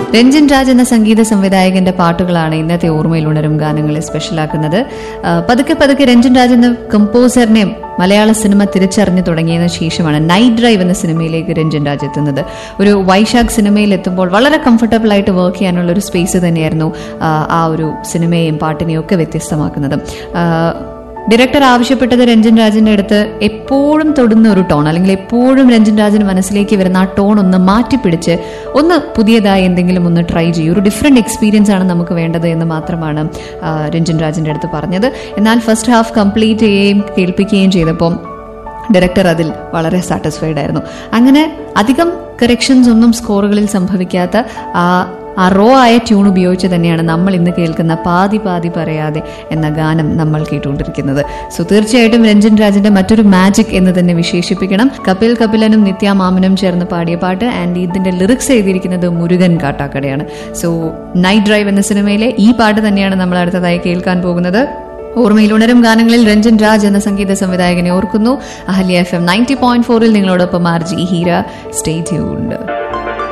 രഞ്ജൻ രാജ് എന്ന സംഗീത സംവിധായകന്റെ പാട്ടുകളാണ് ഇന്നത്തെ ഓർമ്മയിൽ ഉണരും ഗാനങ്ങളെ സ്പെഷ്യലാക്കുന്നത് ആ, പതുക്കെ പതുക്കെ രഞ്ജൻ രാജ് എന്ന കമ്പോസറിനെ മലയാള സിനിമ തിരിച്ചറിഞ്ഞു തുടങ്ങിയതിനു ശേഷമാണ് നൈറ്റ് ഡ്രൈവ് എന്ന സിനിമയിലേക്ക് രഞ്ജൻ രാജ് എത്തുന്നത് ഒരു വൈശാഖ് സിനിമയിൽ എത്തുമ്പോൾ വളരെ കംഫർട്ടബിൾ ആയിട്ട് വർക്ക് ചെയ്യാനുള്ള ഒരു സ്പേസ് തന്നെയായിരുന്നു ആ, ആ ഒരു സിനിമയെയും പാട്ടിനെയും ഒക്കെ വ്യത്യസ്തമാക്കുന്നത് ആ, ഡയറക്ടർ ആവശ്യപ്പെട്ടത് രഞ്ജൻ രാജിന്റെ അടുത്ത് എപ്പോഴും തൊടുന്ന ഒരു ടോൺ അല്ലെങ്കിൽ എപ്പോഴും രഞ്ജൻ രാജിന് മനസ്സിലേക്ക് വരുന്ന ആ ടോൺ ഒന്ന് മാറ്റിപ്പിടിച്ച് ഒന്ന് പുതിയതായി എന്തെങ്കിലും ഒന്ന് ട്രൈ ചെയ്യൂ ഒരു ഡിഫറെന്റ് എക്സ്പീരിയൻസ് ആണ് നമുക്ക് വേണ്ടത് എന്ന് മാത്രമാണ് ആ, രഞ്ജൻ രാജിന്റെ അടുത്ത് പറഞ്ഞത് എന്നാൽ ഫസ്റ്റ് ഹാഫ് കംപ്ലീറ്റ് ചെയ്യുകയും കേൾപ്പിക്കുകയും ചെയ്തപ്പോൾ ഡയറക്ടർ അതിൽ വളരെ സാറ്റിസ്ഫൈഡ് ആയിരുന്നു അങ്ങനെ അധികം കറക്ഷൻസ് ഒന്നും സ്കോറുകളിൽ സംഭവിക്കാത്ത ആ ആ റോ ആയ ട്യൂൺ ഉപയോഗിച്ച് തന്നെയാണ് നമ്മൾ ഇന്ന് കേൾക്കുന്ന പാതി പാതി പറയാതെ എന്ന ഗാനം നമ്മൾ കേട്ടുകൊണ്ടിരിക്കുന്നത് സോ തീർച്ചയായിട്ടും രഞ്ജൻ രാജിന്റെ മറ്റൊരു മാജിക് എന്ന് തന്നെ വിശേഷിപ്പിക്കണം കപിൽ കപിലനും നിത്യ മാമനും ചേർന്ന് പാടിയ പാട്ട് ആൻഡ് ഇതിന്റെ ലിറിക്സ് എഴുതിയിരിക്കുന്നത് മുരുകൻ കാട്ടാക്കടയാണ് സോ നൈറ്റ് ഡ്രൈവ് എന്ന സിനിമയിലെ ഈ പാട്ട് തന്നെയാണ് നമ്മൾ അടുത്തതായി കേൾക്കാൻ പോകുന്നത് ഓർമ്മയിൽ ഉണരും ഗാനങ്ങളിൽ രഞ്ജൻ രാജ് എന്ന സംഗീത സംവിധായകനെ ഓർക്കുന്നു Ahalya F M ninety point ഫോറിൽ നിങ്ങളോടൊപ്പം R G Heera stay tuned